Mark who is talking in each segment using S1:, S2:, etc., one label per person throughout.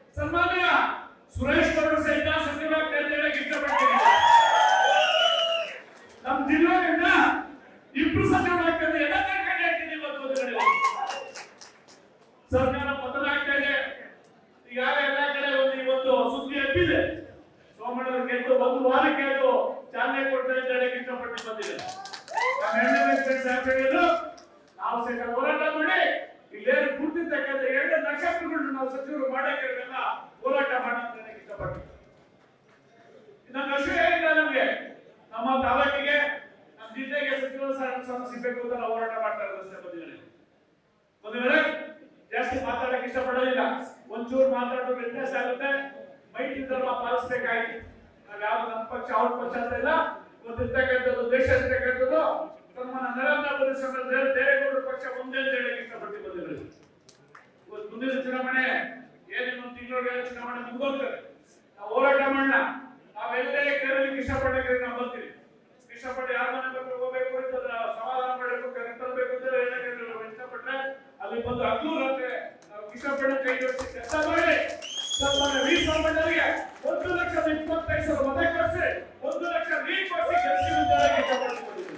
S1: ಸನ್ಮಾನ್ಯ ಸುರೇಶ್ ಗೌಡ ಸಹಿತ ಸಚಿವರಾಗ್ತಾ ಅಂತ ಹೇಳಕ್ ಇಷ್ಟಪಡ್ತೀನಿ ನಮ್ ಜಿಲ್ಲೆಯಿಂದ ಇಬ್ರು ಸಚಿವರಾಗ್ತದೆ ಎಲ್ಲ ಕಡೆ ಆಗ್ತಿದೆ ಇವತ್ತು ಒಂದು ಕಡೆ ಸರ್ಕಾರ ಪತನ ಆಗ್ತಾ ಇದೆ ಈಗಾಗಲೇ ಎಲ್ಲ ಕಡೆ ಒಂದು ಇವತ್ತು ಸುದ್ದಿ ಎಬ್ಬಿದೆ ಸೋಮಣ್ಣವ್ರ ಗೆದ್ದು ಒಂದು ವಾರಕ್ಕೆ ಅದು ಚಾಲನೆ ಕೊಡ್ತಾ ಅಂತ ಹೇಳಕ್ ಇಷ್ಟಪಟ್ಟು ಬಂದಿದೆ ನಮ್ಮ ಎರಡನೇ ವೆಂಕಟೇಶ್ ಸಾಹೇಬ್ ಹೇಳಿದ್ರು ನಾವು ಸಹಿತ ಹೋರಾಟ ಮಾಡಿ ಇಲ್ಲೇನು ಗುರುತಿರ್ತಕ್ಕಂಥ ಎರಡು ನಕ್ಷತ್ರಗಳನ್ನ ನಾವು ಸಚಿವರು ಮಾಡಕ್ಕೆ ಇವೆಲ್ಲ ಹೋರಾಟ ಮಾಡೋಣ ಅಂತ ಹೇಳಕ್ ಇಷ್ಟಪಟ್ಟು ಇನ್ನೊಂದು ವಿಷಯ ಏನಿಲ್ಲ ನಮ್ಗೆ ನಮ್ಮ ತಾಲೂಕಿಗೆ ನಮ್ಮ ಜಿಲ್ಲೆಗೆ ಸಚಿವ ಸ್ಥಾನ ಸಿಗಬೇಕು ಅಂತ ನಾವು ಹೋರಾಟ ಮಾಡ್ತಾ ಇರೋದು ಅಷ್ಟೇ ಬಂದಿದ್ದಾರೆ ಬಂದಿದ್ದಾರೆ ಜಾಸ್ತಿ ಮಾತಾಡಕ್ಕೆ ಇಷ್ಟಪಡೋದಿಲ್ಲ ಒಂಚೂರು ಮಾತಾಡೋದು ವ್ಯತ್ಯಾಸ ಆಗುತ್ತೆ ಮೈತ್ರಿ ಧರ್ಮ ಪಾಲಿಸ್ಬೇಕಾಗಿ ನಾವ್ ಯಾವ ನಮ್ಮ ಪಕ್ಷ ಅವ್ರ ಪಕ್ಷ ಅಂತ ಇಲ್ಲ ಗೊತ್ತಿರ್ತಕ್ಕಂಥದ್ದು ದೇಶ ಇರ್ತಕ್ಕಂಥದ್ದು ಸನ್ಮಾನ ನರೇಂದ್ರ ಮೋದಿ ಸಾಹೇಬ್ ದೇವೇಗೌಡರ ಪಕ್ಷ ಒಂದೇ ಅಂತ ಹೇಳಕ್ಕೆ ಇಷ್ಟಪಟ್ಟು ಬಂದಿದ್ದಾರೆ ಇವತ್ತು ಮುಂದಿನ ಚುನಾವಣೆ ಏನೇನು ತಿಂಗಳೊಳಗೆ ಚುನಾವಣೆ ಮುಗಿದೋಗ್ತದೆ ನಾವು ಹೋರಾಟ ಮಾಡೋಣ ನಾವೆಲ್ಲೇ ಕೇಳಲಿಕ್ಕೆ ಇಷ್ಟಪಟ್ಟರೆ ನಾವು ಬರ್ತೀವಿ ಇಷ್ಟಪಟ್ಟು ಯಾರ ಮನೆ ಬೇಕು ಹೋಗ್ಬೇಕು ಅಂತಂದ್ರೆ ಸಮಾಧಾನ ಮಾಡಬೇಕು ಕರೆ ತರಬೇಕು ಅಂತ ಹೇಳಕ್ಕೆ ನಾವು ಇಷ್ಟಪಟ್ರೆ ಅಲ್ಲಿ ಬಂದು ಹಗ್ಲು ರಾತ್ರಿ ನಾವು ಇಷ್ಟಪಟ್ಟು ಕೈ ಜೋಡಿಸಿ ಕೆಲಸ ಮಾಡಿ ಸನ್ಮಾನ್ಯ ವಿ ಸೋಮಣ್ಣರಿಗೆ ಒಂದು ಲಕ್ಷದ ಇಪ್ಪತ್ತೈದು ಸಾವಿರ ಮತ ಕೊಡಿಸಿ ಒಂದು ಲಕ್ಷ ನೀರು ಕೊಡಿಸಿ ಗೆಲ್ಲಿಸಿ ಅಂತ ಹೇಳಕ್ಕೆ ಇಷ್ಟಪಡ್ತೀನಿ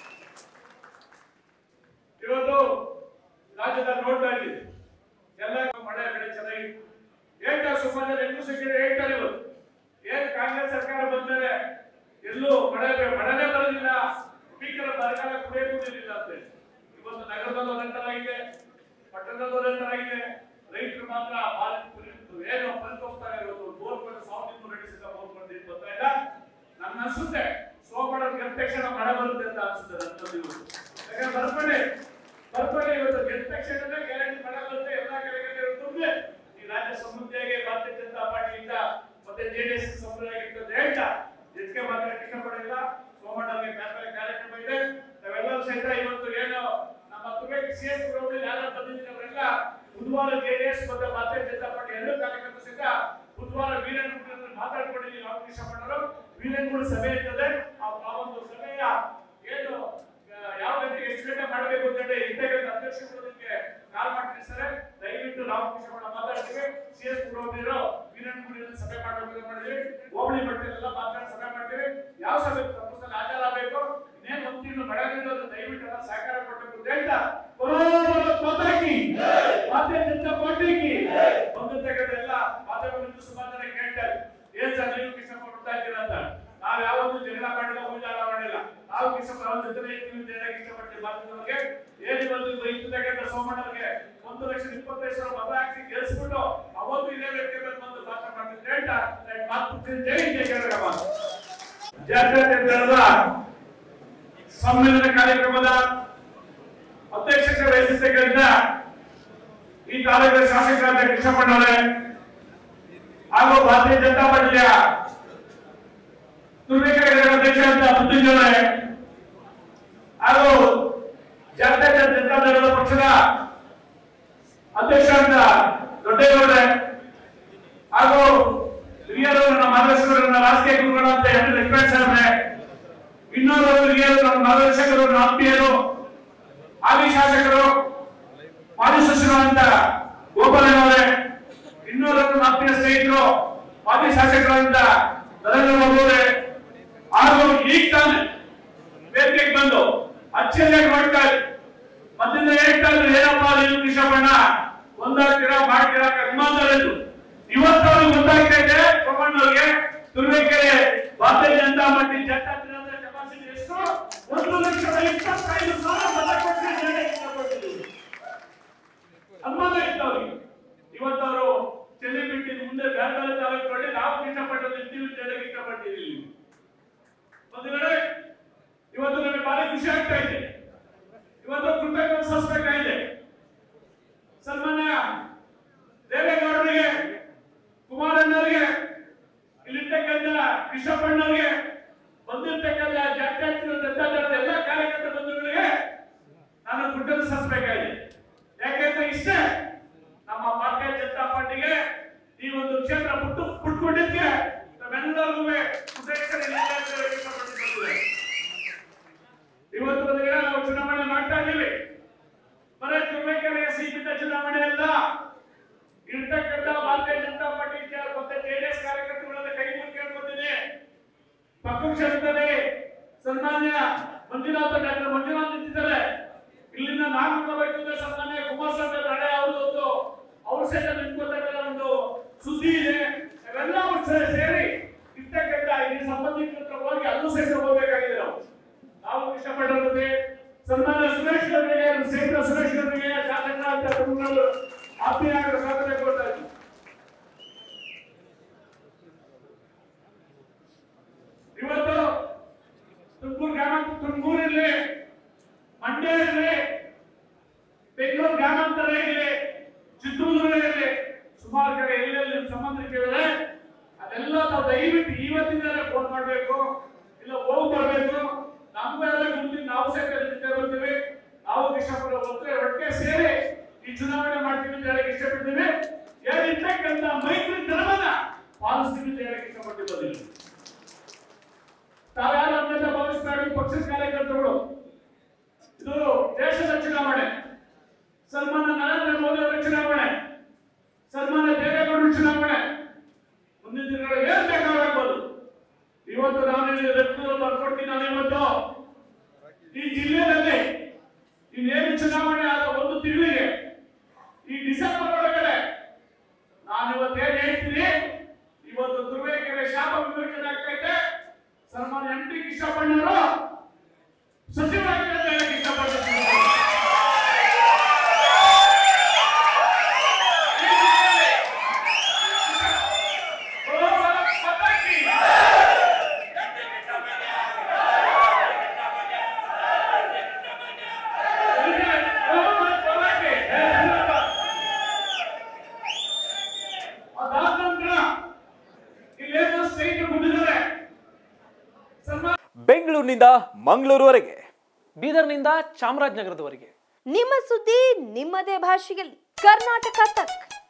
S1: ಇವತ್ತು ರಾಜ್ಯದಲ್ಲಿ ನೋಡ್ತಾ ಇದ್ದೀವಿ ಎಲ್ಲ ಮಳೆ ಬೆಳೆ ಚೆನ್ನಾಗಿ ಹೇಳ್ತಾರೆ ಸುಮಾರು ಎಂಟು ಸೆಕೆಂಡ್ ಹೇಳ್ತಾರೆ ಇವತ್ತು ಏನ್ ಕಾಂಗ್ರೆಸ್ ಸರ್ಕಾರ ಬಂದ್ಮೇಲೆ ಎಲ್ಲೂ ಮಳೆ ಮಳೆನೇ ಬರೋದಿಲ್ಲ ಭೀಕರ ಬರಗಾಲ ಕುಡಿಯಲಿಲ್ಲ ಅಂತ ಇವತ್ತು ನಗರದಲ್ಲೂ ಅನಂತರಾಗಿದೆ ಪಟ್ಟಣದಲ್ಲೂ ಅನಂತರಾಗಿದೆ ರೈತರು ಮಾತ್ರ ಭಾಳ ಏನು ಪರಿತೋಸ್ತಾರೆ ಇವತ್ತು ಬೋರ್ ಕೊಂಡು ಸಾವಿರದ ಇನ್ನೂರು ನಡೆಸಿದ ಬೋರ್ ಕೊಂಡು ಬರ್ತಾ ಇಲ್ಲ ನನ್ನ ಅನ್ಸುತ್ತೆ ಸೋಮವಾರ ಗೆದ್ದ ತಕ್ಷಣ ಮಳೆ ಬರುತ್ತೆ ಅಂತ ಅನ್ಸುತ್ತೆ ನನ್ನದು ಇವತ್ತು ಯಾಕಂದ್ರೆ ಬರ್ಕೊಳ್ಳಿ ಬರ್ಕೊಳ್ಳಿ ಇವತ್ತು ಗೆದ್ದ ತಕ್ಷಣನೇ ಗ್ಯಾರಂಟಿ ಮಳೆ ಬರುತ್ತೆ ಎಲ್ಲಾ ಕಡೆಗೆ ತುಂಬಿ ಈ ರಾಜ್ಯ ಸಮೃದ್ಧಿಯಾಗಿ ಭಾರತೀಯ ಜನತಾ ಪಾರ್ಟಿಯಿಂದ ಮತ್ತೆ ಜೆಡಿಎಸ್ ಸಮೃದ್ಧಿಯಾಗಿತ್ತು ಅಂತ ಹೇಳ್ತಾ ಹೆಚ್ಚಿಗೆ ಮಾತಾಡಕ್ಕೆ ಇಷ್ಟಪಡಿಲ್ಲ ಸೋಮಣ್ಣಗೆ ಕಾರ್ಯಕ್ರಮ ಕಾರ್ಯಕ್ರಮ ಇದೆ ನಾವೆಲ್ಲರೂ ಸಹಿತ ಇವತ್ತು ಏನು ನಮ್ಮ ತುಬೇಕ್ ಸಿ ಎಸ್ ಗ್ರೌಂಡ್ ಯಾರು ಬಂದಿದ್ದೀವಿ ಅವರೆಲ್ಲ ಬುಧವಾರ ಜೆಡಿಎಸ್ ಮತ್ತೆ ಭಾರತೀಯ ಜನತಾ ಪಾರ್ಟಿ ಎರಡು ಕಾರ್ಯಕರ್ತರು ಸಹಿತ ಬುಧವಾರ ವೀರಣ್ಣಗುಡಿ ಮಾತಾಡ್ಕೊಂಡಿದ್ದೀವಿ ನಾವು ಇಷ್ಟಪಟ್ಟರು ವೀರಣ್ಣಗುಡಿ ಸಭೆ ಇರ್ತದೆ ಆ ಆ ಒಂದು ಸಭೆಯ ಏನು ಆ, ಯಾವ ಗಂಟೆಗೆ ಎಷ್ಟು ಗಂಟೆ ಮಾಡಬೇಕು ಅಂತ ಹೇಳಿ ಇಂಟೆಗ್ರೇಟ್ ಅಧ್ಯಕ್ಷರು ಅದಕ್ಕೆ ಕಾಲ್ ಮಾಡ್ತೀನಿ ಸರ್ ದಯವಿಟ್ಟು ನಾವು ಕೃಷ್ಣ ಮಾತಾಡ್ತೀವಿ ಸಿ ಎಸ್ ಗುರುವಿರೋ ವೀರಣ್ಣಗುಡಿಯಲ್ಲಿ ಸಭೆ ಮಾಡಬೇಕು ಅಂತ ಮಾಡಿದ್ವಿ ಹೋಬಳಿ ಮಟ್ಟದಲ್ಲೆಲ್ಲ ಮಾತಾಡಿ ಸಭೆ ಮಾಡ್ತೀವಿ ಯಾವ ಸಭೆ ಪ್ರಪೋಸಲ್ ಹಾಜರಾಗಬೇಕು ಇನ್ನೇನು ಒಂದು ತಿಂಗಳು ಮಳೆ ಬೀಳೋದು ದಯವಿಟ್ಟು ಎಲ್ಲ ಸಹಕಾರ ಕೊಡಬೇಕು ಅಂತ ಹೇಳ್ತಾ ಕೊರೋನಾ ಮಾತಾಕಿ ಭಾರತೀಯ ಜನತಾ ಪಾರ್ಟಿಗೆ ಬಂದಿರ್ತಕ್ಕಂಥ ಎಲ್ಲ ಮಾಧ್ಯಮಗಳಿಂದ ಸುಮಾರು ಜನ ಕೇಳ್ತಾರೆ ಏನ್ ಸರ್ ನೀವು ಕೃಷ್ಣ ಕೊಡ್ತಾ ಇದ್ದೀರಾ ಅಂತ ನಾವ್ ಯಾವತ್ತೂ ಜಗಳ ಮಾಡಿಲ್ಲ ಉಳಿದಾಳ ಮಾಡಿಲ್ಲ ನಾವು ಕೃಷ್ಣ ಅವ್ರ ಜೊತೆ ಇರ್ತೀವಿ ಅಂತ ಹೇಳಕ್ ಇಷ್ಟಪಡ್ತೀವಿ ಮಾಧ್ಯಮದವ್ರಿಗೆ ಏನ್ ಇವತ್ತು ಇರ್ತಕ್ಕಂಥ ಸೋಮಣ್ಣವ್ರಿಗೆ ಒಂದು ಲಕ್ಷದ ಇಪ್ಪತ್ತೈದು ಸಾವಿರ ಮತ ಹಾಕಿ ಗೆಲ್ಸ್ಬಿಟ್ಟು ಅವತ್ತು ಇದೇ ವ್ಯಕ್ತಿ ಮೇಲೆ ಬಂದು ಭಾಷಣ ಮಾಡ್ತಿದ್ರು ಹೇಳ್ತಾ ನಾನು ಮಾತು ಮುಗಿಸ್ತೀನಿ. ಜೈ ಜೈ ಕರ್ನಾಟಕ ಜಾತ್ಯತೀತ ದಳದ ಸಮ್ಮೇಳನ ಕಾರ್ಯಕ್ರಮದ ಅಧ್ಯಕ್ಷತೆ ವಹಿಸಿರ್ತಕ್ಕಂಥ ಈ ತಾಲೂಕಿನ ಶಾಸಕರಾದ ಕೃಷ್ಣಪ್ಪಣ್ಣವರೇ ಹಾಗೂ ಭಾರತೀಯ ಜನತಾ ಪಾರ್ಟಿಯ ತುರ್ಬೇಕೆರೆ ಅಧ್ಯಕ್ಷ ಅಂತ ಮೃತ್ಯುಂಜಯವರೇ ಹಾಗೂ ಜಾತ್ಯತೀತ ಜನತಾ ದಳದ ಪಕ್ಷದ ಅಧ್ಯಕ್ಷ ಅಂತ ದೊಡ್ಡೇಗೌಡ್ರೆ ಹಾಗೂ ಹಿರಿಯರು ನಮ್ಮ ಮಾರ್ಗದರ್ಶಕರು ನನ್ನ ರಾಜಕೀಯ ಗುರುಗಳು ಅಂತ ಎರಡು ವೆಂಕಟೇಶ್ ಸಾಹೇಬ್ರೆ ಇನ್ನೂರು ಹಿರಿಯರು ನಮ್ಮ ಮಾರ್ಗದರ್ಶಕರು ನಮ್ಮ ಆತ್ಮೀಯರು ಹಾಲಿ ಶಾಸಕರು ಮಾಜಿ ಸಚಿವರಾದಂತ ಗೋಪಾಲನವರೇ ಇನ್ನೂರು ನಮ್ಮ ಆತ್ಮೀಯ ಸ್ನೇಹಿತರು ಮಾಜಿ ಶಾಸಕರಾದಂತ ನರೇಂದ್ರ ಬಾಬು ಅವರೇ ಹಾಗೂ ಈಗ ತಾನೇ ವೇದಿಕೆಗೆ ಬಂದು ಅಚ್ಚರಿಯಾಗಿ ನೋಡ್ತಾ ಇದ್ರು ಮೊದಲಿಂದ ಹೇಳ್ತಾ ಇದ್ರು ಏನಪ್ಪ ನೀವು ಕೃಷ್ಣಪ್ಪಣ್ಣ ಒಂದಾಗ್ತೀರಾ ಮಾಡ್ತೀರಾ ಅಭಿಮಾನದಲ್ಲಿದ್ದು ಇವತ್ತು ಅವ್ರಿಗೆ ಗೊತ್ತಾಗ್ತಾ ಇದೆ ಸೋಮಣ್ಣವ್ರಿಗೆ ತುರುವೇಕೆರೆ ಭಾರತೀಯ ಜನತಾ ಪಾರ್ಟಿ ಜನತಾ ದಿನದ ಕೆಪಾಸಿಟಿ ಎಷ್ಟು ಒಂದು ಲಕ್ಷದ ಇಪ್ಪತ್ತೈದು ಸಾವಿರ ಮತ ಕೊಟ್ಟು ಜನರಿಗೆ ಇಷ್ಟಪಟ್ಟಿದ್ದೀವಿ ಅನುಮಾನ ಇತ್ತು ಅವ್ರಿಗೆ ಇವತ್ತು ಅವರು ಚೆನ್ನೈ ಬಿಟ್ಟಿದ್ದು ಮುಂದೆ ಬೇರೆ ಬೇರೆ ತಾಲೂಕುಗಳಲ್ಲಿ ನಾವು ಇಷ್ಟಪಟ್ಟದ್ದು ಇರ್ತೀವಿ ಅಂತ ಹೇಳಕ್ ಇಷ್ಟಪಟ್ಟಿದ್ದೀವಿ ಬಂಧುಗಳೇ ಇವತ್ತು ನಮಗೆ ಭಾರಿ ಖುಷಿ ಆಗ್ತಾ ಇದೆ ಇವತ್ತು ಕೃತಜ್ಞತೆ ಸಲ್ಲಿಸಬೇಕಾಗಿದೆ ಸನ್ಮಾನ್ಯ ದೇವೇಗೌಡರಿಗೆ ಕುಮಾರಣ್ಣವರಿಗೆ ಇಲ್ಲಿರ್ತಕ್ಕಂಥ ಕೃಷ್ಣಪ್ಪಣ್ಣವರಿಗೆ ಬಂದಿರ್ತಕ್ಕಂಥ ಜಾತ್ಯಾತೀತ ಜನತಾ ದಳದ ಎಲ್ಲ ಕಾರ್ಯಕರ್ತ ಬಂಧುಗಳಿಗೆ ನಾನು ಕೃತಜ್ಞತೆ ಸಲ್ಲಿಸಬೇಕಾಗಿದೆ ಯಾಕೆಂದ್ರೆ ಇಷ್ಟೇ ನಮ್ಮ ಭಾರತೀಯ ಜನತಾ ಪಾರ್ಟಿಗೆ ಈ ಒಂದು ಕ್ಷೇತ್ರ ಪುಟ್ಟು ಪುಟ್ಕೊಂಡಿದ್ದಕ್ಕೆ ನಾವೆಲ್ಲರಿಗೂ ಕೃತಜ್ಞತೆ ಇಷ್ಟಪಟ್ಟಿದ್ದೇವೆ ಇವತ್ತು ಒಂದು ವೇಳೆ ನಾವು ಚುನಾವಣೆ ಮಾಡ್ತಾ ಇದ್ದೀವಿ ಬರೀ ತುರುವೇಕೆರೆಯ ಸೀಮಿತ ಚುನಾವಣೆ ಅಲ್ಲ ಇರ್ತಕ್ಕಂಥ ಭಾರತೀಯ ಜನತಾ ಪಾರ್ಟಿ ಮಂಜುನಾಥ್ ಡಾಕ್ಟರ್ ಮಂಜುನಾಥ್ ನಿಂತಿದ್ದಾರೆ ಇಲ್ಲಿಂದ ನಾನು ಹೋಗ್ಬೇಕಂದ್ರೆ ಸನ್ಮಾನ್ಯ ಕುಮಾರಸ್ವಾಮಿ ಅವರ ಹಣೆ ಅವ್ರದ್ದು ಅವ್ರ ಸಹಿತ ನಿಂತ್ಕೊಳ್ತಕ್ಕಂಥ ಒಂದು ಸುದ್ದಿ ಇದೆ ಅವೆಲ್ಲವೂ ಸೇ- ಸೇರಿ ಇರ್ತಕ್ಕಂಥ ಈ ಸಂಬಂಧಿಕರ ಹತ್ರ ಹೋಗಿ ಅದು ಸಹಿತ ಹೋಗ್ಬೇಕಾಗಿದೆ ನಾವು ನಾವು ಇಷ್ಟಪಟ್ಟಿರೋದೇ ಸನ್ಮಾನ್ಯ ಸುರೇಶ್ ಅವರಿಗೆ ಶೇಖರ ಸುರೇಶ್ ಅವರಿಗೆ ಶಾಸಕರಾದ ತುಮಕೂರು ಆತ್ಮೀಯ ಸ್ವಾಗತ ಕೊಡ್ತಾ ಇದ್ದೀನಿ ಇವತ್ತು ತುಮಕೂರು ಗ್ರಾಮ ತುಮಕೂರಲ್ಲಿ ಮಂಡ್ಯ ಇರಲಿ ಬೆಂಗಳೂರು ಗ್ರಾಮಾಂತರ ಇರಲಿ ಚಿತ್ರದುರ್ಗ ಇರಲಿ ಸುಮಾರು ಕಡೆ ಎಲ್ಲೆಲ್ಲಿ ಸಂಬಂಧಿಕರಿದ್ದಾರೆ ಅದೆಲ್ಲ ನಾವು ದಯವಿಟ್ಟು ಇವತ್ತಿಂದಲೇ ಫೋನ್ ಮಾಡಬೇಕು ಇಲ್ಲ ಹೋಗಿ ಬರಬೇಕು ನಮಗೂ ಎಲ್ಲ ಗುರುತಿ ನಾವು ಸಹಿತ ಜೊತೆ ಬರ್ತೀವಿ ನಾವು ಇಷ್ಟಪಡೋ ಬರ್ತೀವಿ ಒಟ್ಟಿಗೆ ಸೇರಿ ಈ ಚುನಾವಣೆ ಮಾಡ್ತೀವಿ ಅಂತ ಹೇಳಕ್ ಇಷ್ಟಪಡ್ತೀವಿ ಏನಿರ್ತಕ್ಕಂಥ ಮೈತ್ರಿ ಧರ್ಮನ ಪಾಲಿಸ್ತೀವಿ ಅಂತ ಹೇಳಕ್ ಇಷ್ಟಪಡ್ತೀವಿ ಬಂದಿಲ್ಲ ತಾವ್ಯಾರು ನಮ್ಮಿಂದ ಭಾವಿಸ್ಬೇಡಿ ಪಕ್ಷದ ಕಾರ್ಯಕರ್ತರುಗಳು ಇದು ದೇಶದ ಚುನಾವಣೆ ಸನ್ಮಾನ ನರೇಂದ್ರ ಮೋದಿ ಅವರ ಚುನಾವಣೆ ಸನ್ಮಾನ ದೇವೇಗೌಡರ ಚುನಾವಣೆ ಮುಂದಿನ ದಿನಗಳು ಏನ್ ಬೇಕಾಗಬಹುದು ಇವತ್ತು ನಾನು ಇಲ್ಲಿ ರಕ್ತದಲ್ಲಿ ಬರ್ಕೊಡ್ತೀನಿ ನಾನು ಇವತ್ತು ಈ ಜಿಲ್ಲೆಯಲ್ಲಿ ಇನ್ನೇನು ಚುನಾವಣೆ ಆದ ಒಂದು ತಿಂಗಳಿಗೆ ಈ ಡಿಸೆಂಬರ್ ಒಳಗಡೆ ನಾನು ಇವತ್ತು ಏನ್ ಹೇಳ್ತೀನಿ ಇವತ್ತು ತುರುವೇಕೆರೆ ಶಾಪ ವಿಮೋಚನೆ ಆಗ್ತೈತೆ ಸನ್ಮಾನ ಎಂ ಟಿ ಕೃಷ್ಣಪ್ಪಣ್ಣವರು ಸಚಿವರಾಗಿ ಅಂತ ಹೇಳಕ್ ಇಷ್ಟಪಡ್ತೀನಿ ಓ, ಭಾರತ್ ಮಾತಾ ಕಿ. ಓ, ಭಾರತ್ ಮಾತಾ ಕಿ. ಅದಾದ ನಂತರ ಇಲ್ಲೇನೋ ಸ್ನೇಹಿತರು ಬಂದಿದ್ದಾರೆ ಸನ್ಮಾನ
S2: ಬೆಂಗಳೂರಿನಿಂದ ಮಂಗಳೂರುವರೆಗೆ
S3: ಬೀದರ್ನಿಂದ ಚಾಮರಾಜನಗರದವರೆಗೆ
S4: ನಿಮ್ಮ ಸುದ್ದಿ ನಿಮ್ಮದೇ ಭಾಷೆಯಲ್ಲಿ ಕರ್ನಾಟಕ ತಕ್